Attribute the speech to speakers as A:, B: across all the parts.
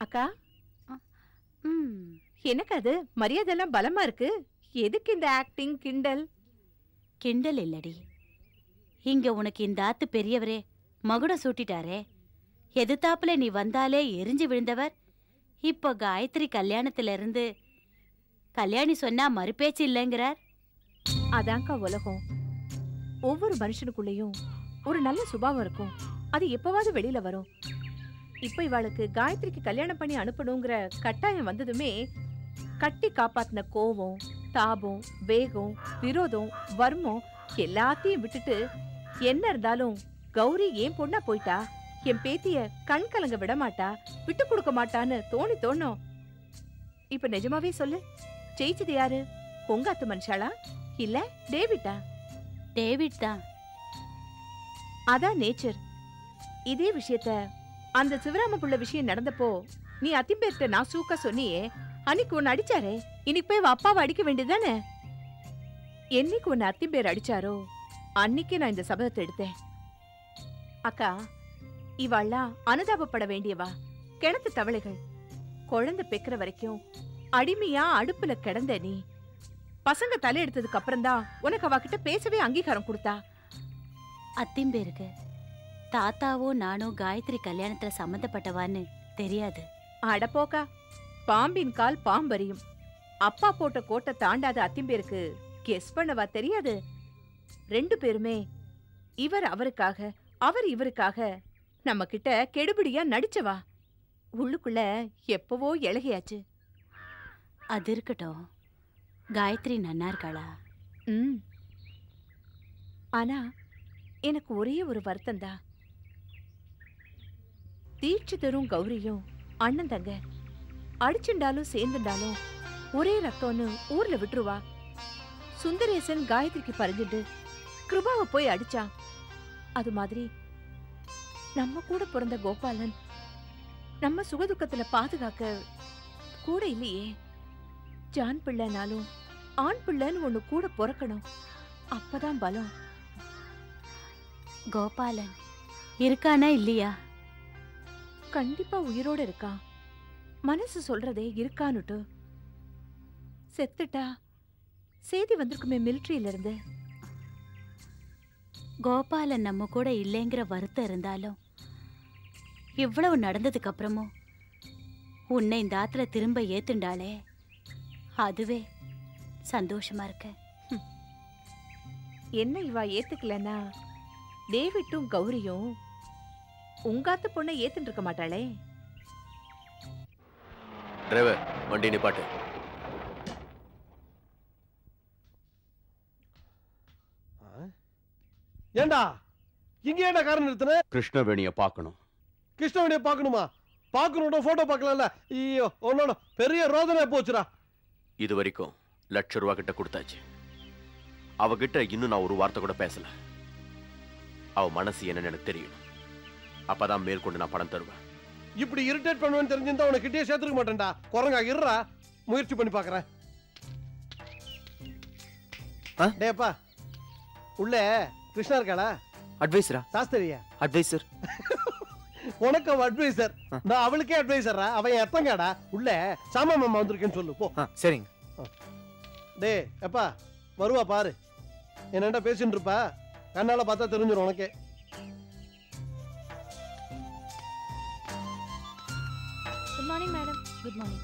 A: அக்கா
B: ம்
A: எனக்கு அது மரியாதை எல்லாம் பலமா இருக்கு எதுக்கு இந்த ஆக்டிங் கிண்டல்
B: கிண்டல் இல்லடி இங்க உனக்கு இந்த ஆத்து பெரியவரே மகுடம் சூட்டிட்டாரே எதிர்த்தாப்புல நீ வந்தாலே எரிஞ்சு விழுந்தவர் இப்போ காயத்ரி கல்யாணத்துல இருந்து கல்யாணி சொன்னா மறுபேச்சு இல்லைங்கிறார்
A: அதான்க்கா உலகம் ஒவ்வொரு மனுஷனுக்குள்ளேயும் ஒரு நல்ல சுபாவம் இருக்கும் அது எப்பவாவது வெளியில வரும் இப்ப இவாளுக்கு காயத்ரிக்கு கல்யாணம் பண்ணி அனுப்பணுங்கிற கட்டாயம் வந்ததுமே கட்டி காப்பாத்தின கோவம் தாபம் வேகம் விரோதம் வர்மம் எல்லாத்தையும் விட்டுட்டு என்ன இருந்தாலும் கௌரி ஏன் பொண்ணா போயிட்டா என் பேத்திய கண் கலங்க விட மாட்டா விட்டு கொடுக்க மாட்டான்னு தோணி தோணும் இப்ப நிஜமாவே சொல்லு ஜெயிச்சது யாரு உங்க அத்து மனுஷாளா இல்ல டேவிட்டா
B: டேவிட் தான்
A: அதான் நேச்சர் இதே விஷயத்த அந்த சிவராம புள்ள விஷயம் நடந்தப்போ நீ அத்திம்பேர்ட்ட நான் சூக்கா சொன்னியே அன்னைக்கு உன்னை அடிச்சாரே இன்னைக்கு போய் உன் அப்பாவை அடிக்க வேண்டியதானே என்னைக்கு உன்னை அத்திம்பேர் அடிச்சாரோ அன்னைக்கு நான் இந்த சபதத்தை எடுத்தேன் அக்கா இவாள்லாம் அனுதாபப்பட வேண்டியவா கிணத்து தவளைகள் குழந்தை பெக்கிற வரைக்கும் அடிமையா அடுப்புல கிடந்த நீ பசங்க தலையெடுத்ததுக்கு அப்புறம்தான் உனக்கு அவகிட்ட பேசவே அங்கீகாரம் கொடுத்தா
B: அத்திம்பேருக்கு தாத்தாவோ நானோ காயத்ரி கல்யாணத்துல சம்மந்தப்பட்டவான்னு தெரியாது
A: அடப்போக்கா பாம்பின் கால் பாம்பறியும் அப்பா போட்ட கோட்டை தாண்டாத அத்திம்பேருக்கு கெஸ் பண்ணவா தெரியாது ரெண்டு பேருமே இவர் அவருக்காக அவர் இவருக்காக நம்ம கிட்ட கெடுபிடியா நடிச்சவா உள்ளுக்குள்ள எப்பவோ இழகியாச்சு
B: அது இருக்கட்டும் காயத்ரி நன்னா இருக்காளா
A: ம் ஆனா எனக்கு ஒரே ஒரு வருத்தம் தான் தீட்சிதரும் கௌரியும் அண்ணன் தங்க அடிச்சுண்டாலும் சேர்ந்துண்டாலும் ஒரே ரத்தம்னு ஊர்ல விட்டுருவா சுந்தரேசன் காயத்ரிக்கு பறிஞ்சுட்டு கிருபாவை போய் அடிச்சான் அது மாதிரி நம்ம கூட பிறந்த கோபாலன் நம்ம சுகதுக்கத்துல பாதுகாக்க கூட இல்லையே ஜான் பிள்ளைனாலும் ஆண் பிள்ளைன்னு ஒண்ணு கூட பிறக்கணும் அப்பதான் பலம்
B: கோபாலன் இருக்கானா இல்லையா
A: கண்டிப்பா உயிரோட இருக்கான் மனசு சொல்றதே இருக்கான்னுட்டு செத்துட்டா செய்தி வந்திருக்குமே மிலிட்ரியில இருந்து
B: கோபாலன் நம்ம கூட இல்லைங்கிற வருத்தம் இருந்தாலும் இவ்வளவு நடந்ததுக்கு அப்புறமும் உன்னை இந்த ஆத்துல திரும்ப ஏத்துண்டாளே அதுவே சந்தோஷமா இருக்கு
A: என்ன இவா ஏத்துக்கலன்னா டேவிட்டும் கௌரியும் உங்காத்து பொண்ணை ஏத்துட்டு இருக்க மாட்டாளே
C: டிரைவர் வண்டி நிப்பாட்டு
D: ஏண்டா இங்க ஏண்டா கார் நிறுத்தின
C: கிருஷ்ணவேணியை பார்க்கணும்
D: கிருஷ்ணவேணியை பார்க்கணுமா பார்க்கணும் போட்டோ பார்க்கலாம்ல ஐயோ உன்னோட பெரிய ரோதனை போச்சுடா
C: இது வரைக்கும் லட்ச ரூபா கிட்ட கொடுத்தாச்சு அவகிட்ட இன்னும் நான் ஒரு வார்த்தை கூட பேசல அவ மனசு என்னன்னு எனக்கு தெரியும் அப்பதான் மேற்கொண்டு நான் பணம் தருவேன்
D: இப்படி இரிட்டேட் பண்ணுவேன்னு தெரிஞ்சிருந்தா உனக்கு கிட்டே சேர்த்துக்க மாட்டேன்டா குரங்கா இருறா முயற்சி பண்ணி பார்க்கறேன்
C: ஆ?
D: டேப்பா உள்ள கிருஷ்ணா இருக்காளா
E: அட்வைசரா
D: சாஸ்திரியா
E: அட்வைசர்
D: உனக்கு அவ அட்வைசர்
E: ஆ.
D: நான் அவளுக்கே அட்வைசரா அவன் என் எத்தங்காடா உள்ள சாமா மாமா வந்திருக்கேன்னு சொல்லு போ
E: ஆ சரிங்க
D: டே எப்பா வருவா பாரு என்னண்டா பேசிட்டு இருப்பா கண்ணால பார்த்தா தெரிஞ்சிடும் உனக்கே
B: good morning madam good morning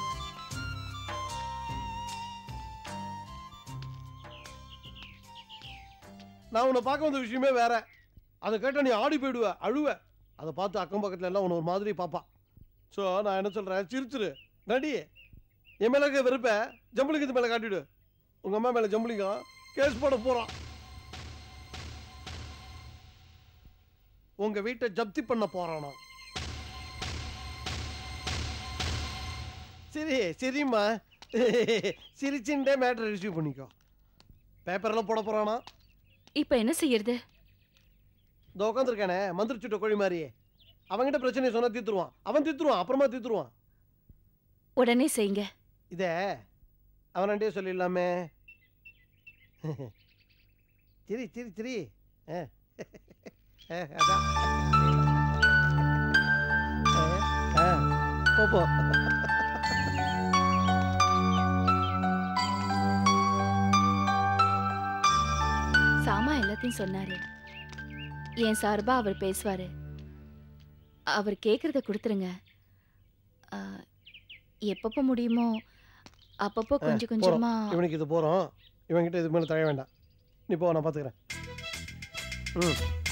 D: நான் உன்னை பார்க்க வந்த விஷயமே வேற அதை கேட்டால் நீ ஆடி போயிடுவ அழுவ அதை பார்த்து அக்கம் பக்கத்துல எல்லாம் உன்னை ஒரு மாதிரி பார்ப்பான் ஸோ நான் என்ன சொல்கிறேன் சிரிச்சிரு நடி என் மேலே இருக்க வெறுப்ப ஜம்புலிங்கத்து மேலே காட்டிடு உங்கள் அம்மா மேலே ஜம்புலிங்கம் கேஸ் போட போகிறான் உங்கள் வீட்டை ஜப்தி பண்ண போகிறானா சரி சரிம்மா சிரிச்சுட்டே மேட்ரை ரிசீவ் பண்ணிக்கோ பேப்பர்லாம் போட போகிறானா
F: இப்ப என்ன செய்யறது
D: இந்த உட்காந்துருக்கானே மந்திரி சுட்ட கோழி மாதிரி அவன்கிட்ட பிரச்சனையை சொன்னா தீத்துருவான் அவன் தீத்துருவான் அப்புறமா தீத்துருவான்
F: உடனே செய்யுங்க
D: இத அவன்கிட்டே சொல்லிடலாமே திரி திரி திரி ஆ. ஆ, அதான். ஆ, ஆ. போ போ
F: சாமா எல்லாத்தையும் சொன்னாரு என் சார்பா அவர் பேசுவாரு அவர் கேக்குறத கொடுத்துருங்க ஆ, எப்பப்போ முடியுமோ அப்பப்போ கொஞ்சம்
D: போறோம்.
F: கொஞ்சமா
D: இவனுக்கு இது போகிறோம் இவன்கிட்ட இது மேலே தழைய வேண்டாம் நீ போ நான் பார்த்துக்கிறேன் ம்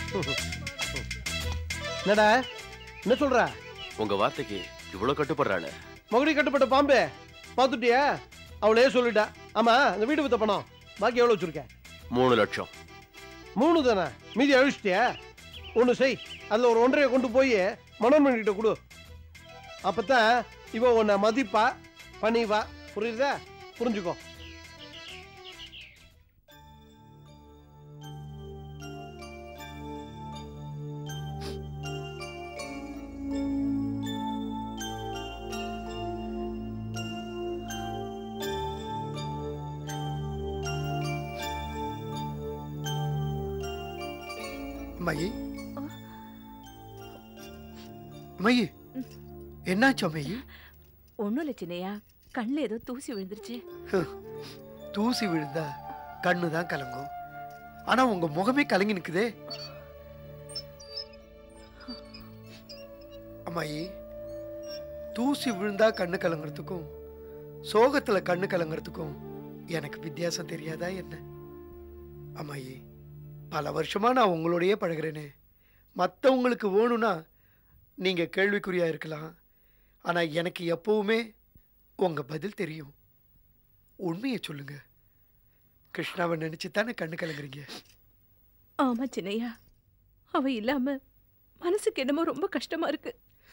D: என்னடா என்ன சொல்ற
C: உங்க வார்த்தைக்கு இவ்வளவு கட்டுப்படுறாள்
D: மகுடி கட்டுப்பட்ட பாம்பே பார்த்துட்டியா அவளே சொல்லிட்டா ஆமா இந்த வீடு வித்த பணம் பாக்கி எவ்வளோ வச்சிருக்க
C: மூணு லட்சம்
D: மூணு தானே மீதி அழிச்சிட்டியா ஒன்று செய் அதில் ஒரு ஒன்றையை கொண்டு போய் மனோன்மணி கிட்ட கொடு அப்பதான் இவ உன்னை மதிப்பா பணிவா புரியுதா புரிஞ்சுக்கோ
E: மயி மயி என்னாச்சு மயி
A: ஒண்ணும் இல்ல சின்னையா கண்ணுல ஏதோ தூசி விழுந்துருச்சு
E: தூசி விழுந்தா கண்ணு தான் கலங்கும் ஆனா உங்க முகமே கலங்கி நிக்குதே அம்மாயி தூசி விழுந்தா கண்ணு கலங்குறதுக்கும் சோகத்துல கண்ணு கலங்குறதுக்கும் எனக்கு வித்தியாசம் தெரியாதா என்ன அம்மாயி பல வருஷமா நான் உங்களோடயே பழகுறேனே மற்றவங்களுக்கு வேணும்னா நீங்க கேள்விக்குறியா இருக்கலாம் ஆனா எனக்கு எப்பவுமே உங்க பதில் தெரியும் உண்மையை சொல்லுங்க கிருஷ்ணாவை நினைச்சு தானே கண்ணு கலங்குறீங்க
A: ஆமா சின்னையா அவ இல்லாம மனசுக்கு என்னமோ ரொம்ப கஷ்டமா இருக்கு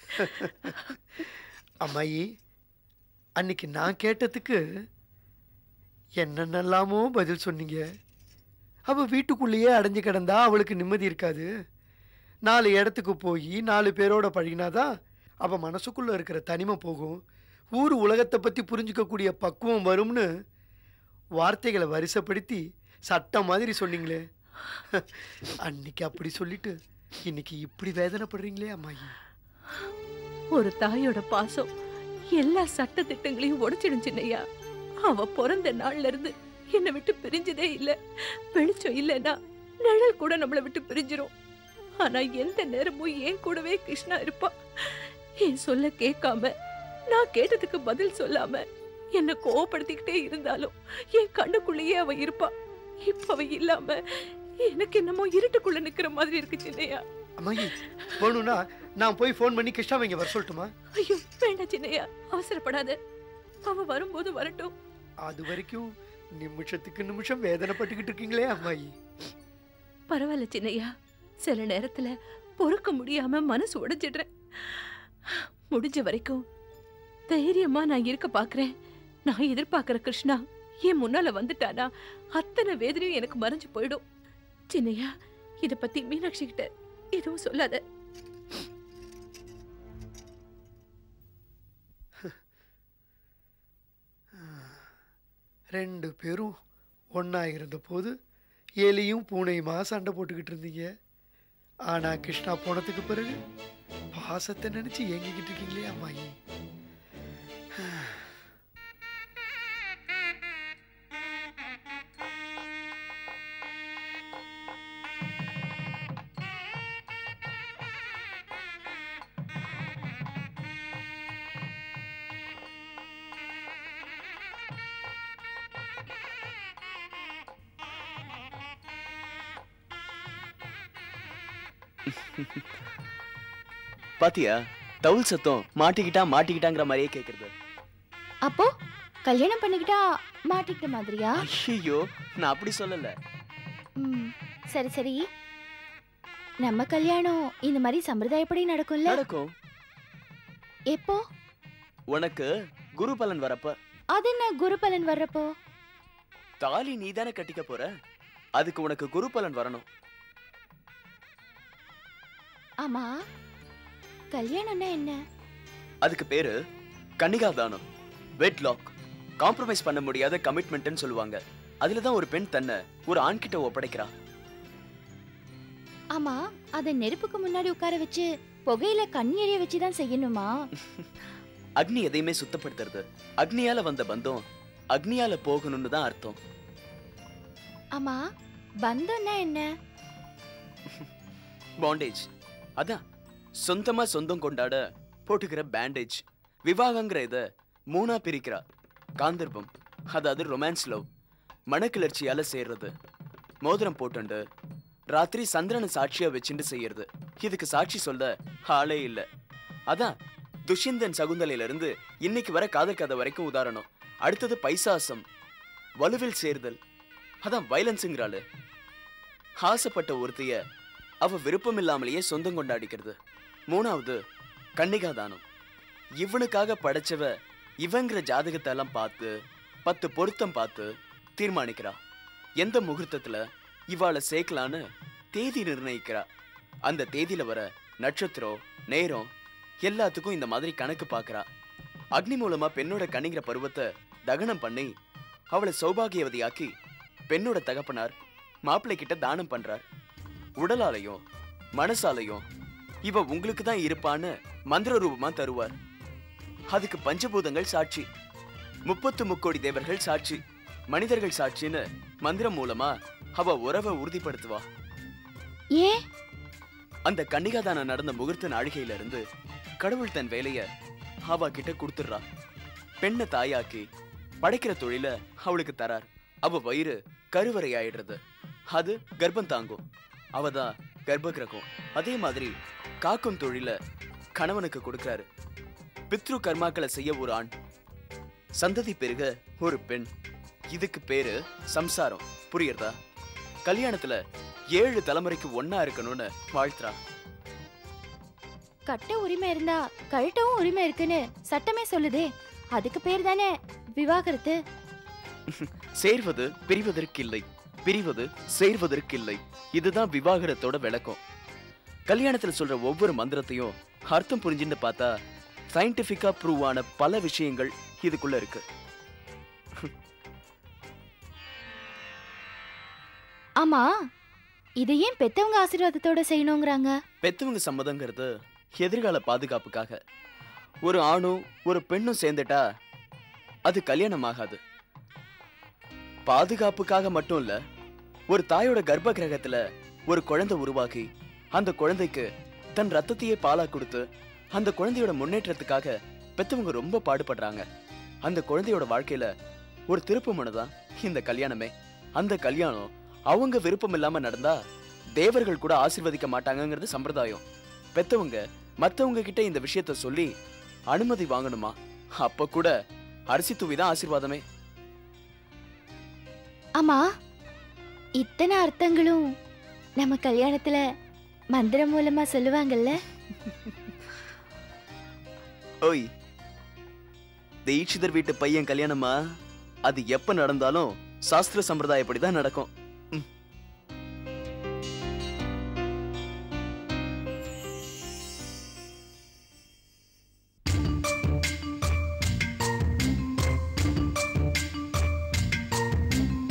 E: அம்மாயி அன்னைக்கு நான் கேட்டதுக்கு என்னென்னலாமோ பதில் சொன்னீங்க அவ வீட்டுக்குள்ளேயே அடைஞ்சு கிடந்தா அவளுக்கு நிம்மதி இருக்காது நாலு இடத்துக்கு போய் நாலு பேரோட பழகினாதான் அவ மனசுக்குள்ள இருக்கிற தனிமை போகும் ஊர் உலகத்தை பத்தி புரிஞ்சுக்கக்கூடிய பக்குவம் வரும்னு வார்த்தைகளை வரிசைப்படுத்தி சட்டம் மாதிரி சொன்னீங்களே அன்னைக்கு அப்படி சொல்லிட்டு இன்னைக்கு இப்படி வேதனைப்படுறீங்களே அம்மாயி
A: ஒரு தாயோட பாசம் எல்லா சட்ட திட்டங்களையும் உடைச்சிடும் சின்னையா அவ பிறந்த நாள்ல இருந்து என்னை விட்டு பிரிஞ்சதே இல்ல வெளிச்சம் இல்லைன்னா நிழல் கூட நம்மளை விட்டு பிரிஞ்சிரும் ஆனா எந்த நேரமும் என் கூடவே கிருஷ்ணா இருப்பா என் சொல்ல கேட்காம நான் கேட்டதுக்கு பதில் சொல்லாம என்னை கோவப்படுத்திக்கிட்டே இருந்தாலும் என் கண்ணுக்குள்ளேயே அவ இருப்பா இப்ப அவ இல்லாம எனக்கு என்னமோ இருட்டுக்குள்ள நிக்கிற மாதிரி இருக்கு சின்னையா
E: அம்மாயி வேணும்னா நான் போய் ஃபோன் பண்ணி கிருஷ்ணாவை இங்க வர சொல்லட்டுமா
A: ஐயோ வேண்டாம் சின்னையா அவசரப்படாத அவ வரும்போது வரட்டும்
E: அது வரைக்கும் நிமிஷத்துக்கு நிமிஷம் வேதனைப்பட்டுக்கிட்டு இருக்கீங்களே அம்மாயி
A: பரவாயில்ல சின்னையா சில நேரத்துல பொறுக்க முடியாம மனசு உடைஞ்சிடுறேன் முடிஞ்ச வரைக்கும் தைரியமா நான் இருக்க பாக்குறேன் நான் எதிர்பார்க்கிற கிருஷ்ணா என் முன்னால வந்துட்டானா அத்தனை வேதனையும் எனக்கு மறைஞ்சு போயிடும் சின்னையா இத பத்தி மீனாட்சி கிட்ட எதுவும் சொல்லாத
E: ரெண்டு பேரும் ஒண்ணா இருந்த போது எலியும் பூனையுமா சண்டை போட்டுக்கிட்டு இருந்தீங்க ஆனா கிருஷ்ணா போனதுக்கு பிறகு பாசத்தை நினைச்சு ஏங்கிக்கிட்டு இருக்கீங்களே அம்மாயி
G: பாத்தியா தவுல் சத்தம் மாட்டிக்கிட்டா மாட்டிக்கிட்டாங்கிற மாதிரியே கேக்குறது
F: அப்போ கல்யாணம் பண்ணிக்கிட்டா மாட்டிக்கிட்ட மாதிரியா
G: ஐயோ நான் அப்படி சொல்லல
F: ம் சரி சரி நம்ம கல்யாணம் இந்த மாதிரி சம்பிரதாயப்படி நடக்கும்ல
G: நடக்கும்
F: எப்போ
G: உனக்கு குரு பலன் வரப்ப
F: அது என்ன குரு பலன் வர்றப்போ
G: தாலி நீ தானே கட்டிக்க போற அதுக்கு உனக்கு குரு பலன் வரணும்
F: ஆமா கல்யாணம்னா என்ன
G: அதுக்கு பேரு கன்னிகா தானம் வெட்லாக் காம்ப்ரமைஸ் பண்ண முடியாத கமிட்மெண்ட்னு சொல்லுவாங்க அதுல தான் ஒரு பெண் தன்னை ஒரு ஆண்கிட்ட ஒப்படைக்கிறா
F: ஆமா அத நெருப்புக்கு முன்னாடி உட்கார வச்சு புகையில கண் எரிய வச்சு தான் செய்யணுமா
G: அக்னி எதையுமே சுத்தப்படுத்துறது அக்னியால வந்த பந்தம் அக்னியால போகணும்னு தான் அர்த்தம்
F: ஆமா பந்தம்னா என்ன
G: பாண்டேஜ் அதான் சொந்தமா சொந்தம் கொண்டாட போட்டுக்கிற பேண்டேஜ் விவாகங்கிற இத மூணா பிரிக்கிறா காந்தர்பம் அதாவது ரொமான்ஸ் லவ் மனக்கிளர்ச்சியால சேர்றது மோதிரம் போட்டுண்டு ராத்திரி சந்திரனை சாட்சியா வச்சுட்டு செய்யறது இதுக்கு சாட்சி சொல்ல ஆளே இல்ல அதான் துஷ்யந்தன் சகுந்தலையில இருந்து இன்னைக்கு வர காதல் கதை வரைக்கும் உதாரணம் அடுத்தது பைசாசம் வலுவில் சேர்தல் அதான் வயலன்ஸுங்கிறாளு ஆசைப்பட்ட ஒருத்தைய அவ விருப்பம் இல்லாமலேயே சொந்தம் கொண்டாடிக்கிறது மூணாவது கன்னிகா தானம் இவனுக்காக படைச்சவ இவங்கிற ஜாதகத்தை எல்லாம் பார்த்து பத்து பொருத்தம் பார்த்து தீர்மானிக்கிறா எந்த முகூர்த்தத்துல இவாளை சேர்க்கலான்னு தேதி நிர்ணயிக்கிறா அந்த தேதியில வர நட்சத்திரம் நேரம் எல்லாத்துக்கும் இந்த மாதிரி கணக்கு பார்க்கறா அக்னி மூலமா பெண்ணோட கண்ணிங்கிற பருவத்தை தகனம் பண்ணி அவளை சௌபாகியவதியாக்கி பெண்ணோட தகப்பனார் மாப்பிள்ளை கிட்ட தானம் பண்றார் உடலாலையும் மனசாலையும் இவ உங்களுக்கு தான் இருப்பான்னு மந்திர ரூபமா தருவார் அதுக்கு பஞ்சபூதங்கள் சாட்சி முப்பத்து முக்கோடி தேவர்கள் சாட்சி மனிதர்கள் சாட்சின்னு மந்திரம் மூலமா அவ உறவை உறுதிப்படுத்துவா
F: ஏன்
G: அந்த கன்னிகாதானம் நடந்த முகூர்த்த நாழிகையில இருந்து கடவுள் தன் வேலைய அவ கிட்ட கொடுத்துடுறா பெண்ணை தாயாக்கி படைக்கிற தொழில அவளுக்கு தரார் அவ வயிறு கருவறை ஆயிடுறது அது கர்ப்பம் தாங்கும் அவதான் கர்ப்ப கிரகம் அதே மாதிரி காக்கும் தொழில கணவனுக்கு கொடுக்கறாரு பித்ரு கர்மாக்களை செய்ய ஒரு ஆண் சந்ததி பெருக ஒரு பெண் இதுக்கு பேரு சம்சாரம் புரியுறதா கல்யாணத்துல ஏழு தலைமுறைக்கு ஒண்ணா இருக்கணும்னு வாழ்த்துறா
F: கட்ட உரிமை இருந்தா கழட்டவும் உரிமை இருக்குன்னு சட்டமே சொல்லுதே அதுக்கு பேர் தானே விவாகரத்து
G: சேர்வது பிரிவதற்கில்லை பிரிவது சேர்வதற்கில்லை இதுதான் விவாகரத்தோட விளக்கம் கல்யாணத்துல சொல்ற ஒவ்வொரு மந்திரத்தையும் அர்த்தம் புரிஞ்சுன்னு பார்த்தா சயின்டிபிக்கா ப்ரூவ் ஆன பல விஷயங்கள் இதுக்குள்ள இருக்கு
F: ஆமா இதை ஏன் பெத்தவங்க ஆசீர்வாதத்தோட செய்யணுங்கிறாங்க
G: பெத்தவங்க சம்மதங்கிறது எதிர்கால பாதுகாப்புக்காக ஒரு ஆணும் ஒரு பெண்ணும் சேர்ந்துட்டா அது கல்யாணம் ஆகாது பாதுகாப்புக்காக மட்டும் இல்ல ஒரு தாயோட கர்ப்ப கிரகத்துல ஒரு குழந்தை உருவாக்கி அந்த குழந்தைக்கு தன் ரத்தத்தையே பாலா கொடுத்து அந்த குழந்தையோட முன்னேற்றத்துக்காக பெத்தவங்க ரொம்ப பாடுபடுறாங்க அந்த குழந்தையோட வாழ்க்கையில ஒரு திருப்பு தான் இந்த கல்யாணமே அந்த கல்யாணம் அவங்க விருப்பம் இல்லாம நடந்தா தேவர்கள் கூட ஆசீர்வதிக்க மாட்டாங்கங்கிறது சம்பிரதாயம் பெத்தவங்க மத்தவங்க கிட்ட இந்த விஷயத்த சொல்லி அனுமதி வாங்கணுமா அப்ப கூட அரிசி தூவி தான் ஆசீர்வாதமே
F: ஆமா இத்தனை அர்த்தங்களும் நம்ம கல்யாணத்துல மந்திரம் மூலமா சொல்லுவாங்கல்ல
G: ஓய் தீட்சிதர் வீட்டு பையன் கல்யாணமா அது எப்ப நடந்தாலும் சாஸ்திர சம்பிரதாயப்படி தான் நடக்கும் ம்.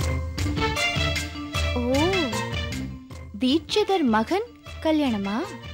F: ஓ தீட்சிதர் மகன் கல்யாணமா